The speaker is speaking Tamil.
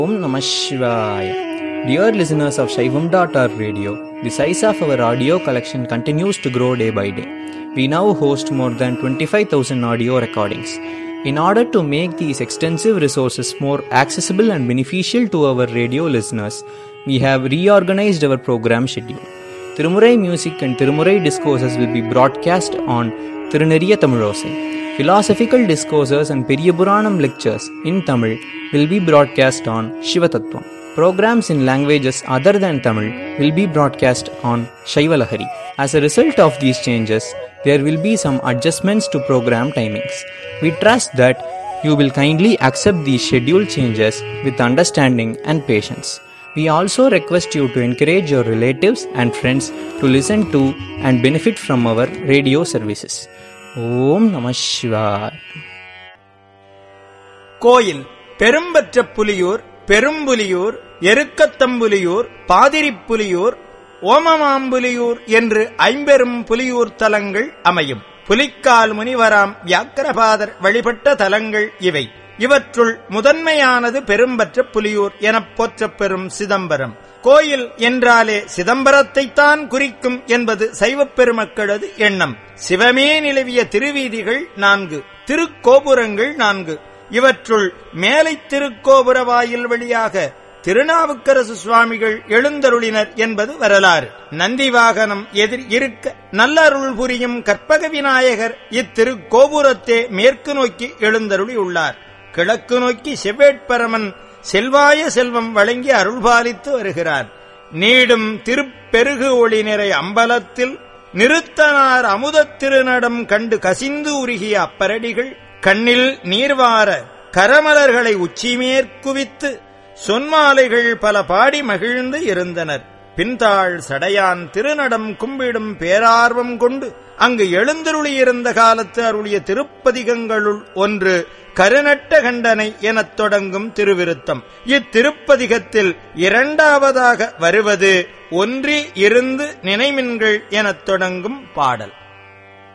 Om Namah Shivaya. Dear listeners of Shaivam.org radio, the size of our audio collection continues to grow day by day. We now host more than 25,000 audio recordings. In order to make these extensive resources more accessible and beneficial to our radio listeners, we have reorganized our program schedule. Tirumurai music and Tirumurai discourses will be broadcast on Tiruneriya Tamilosai. Philosophical discourses and Periyapuranam lectures in Tamil will be broadcast on Shivatattvam. Programs in languages other than Tamil will be broadcast on Shaivalahari. As a result of these changes, there will be some adjustments to program timings. We trust that you will kindly accept these schedule changes with understanding and patience. We also request you to encourage your relatives and friends to listen to and benefit from our radio services. ஓம் நம சிவாய் கோயில் பெரும்பற்ற புலியூர் பெரும்புலியூர் எருக்கத்தம்புலியூர் பாதிரிப்புலியூர் ஓமமாம்புலியூர் என்று ஐம்பெரும் புலியூர் தலங்கள் அமையும் புலிக்கால் முனிவராம் வியாக்கரபாதர் வழிபட்ட தலங்கள் இவை இவற்றுள் முதன்மையானது பெரும்பற்ற புலியூர் எனப் போற்றப் பெறும் சிதம்பரம் கோயில் என்றாலே சிதம்பரத்தைத்தான் குறிக்கும் என்பது சைவப் பெருமக்களது எண்ணம் சிவமே நிலவிய திருவீதிகள் நான்கு திருக்கோபுரங்கள் நான்கு இவற்றுள் மேலை திருக்கோபுர வாயில் வழியாக திருநாவுக்கரசு சுவாமிகள் எழுந்தருளினர் என்பது வரலாறு நந்தி வாகனம் எதிர் இருக்க நல்லருள் புரியும் கற்பக விநாயகர் இத்திருக்கோபுரத்தே மேற்கு நோக்கி எழுந்தருளி உள்ளார் கிழக்கு நோக்கி செவ்வேட்பரமன் செல்வாய செல்வம் வழங்கி அருள்பாலித்து வருகிறார் நீடும் திருப்பெருகு ஒளி நிறை அம்பலத்தில் நிறுத்தனார் அமுதத் திருநடம் கண்டு கசிந்து உருகிய அப்பரடிகள் கண்ணில் நீர்வார கரமலர்களை உச்சிமேற்குவித்து சொன்மாலைகள் பல பாடி மகிழ்ந்து இருந்தனர் பின்தாள் சடையான் திருநடம் கும்பிடும் பேரார்வம் கொண்டு அங்கு எழுந்தருளியிருந்த காலத்து அருளிய திருப்பதிகங்களுள் ஒன்று கருநட்ட கண்டனை எனத் தொடங்கும் திருவிருத்தம் இத்திருப்பதிகத்தில் இரண்டாவதாக வருவது ஒன்றி இருந்து நினைமின்கள் எனத் தொடங்கும் பாடல்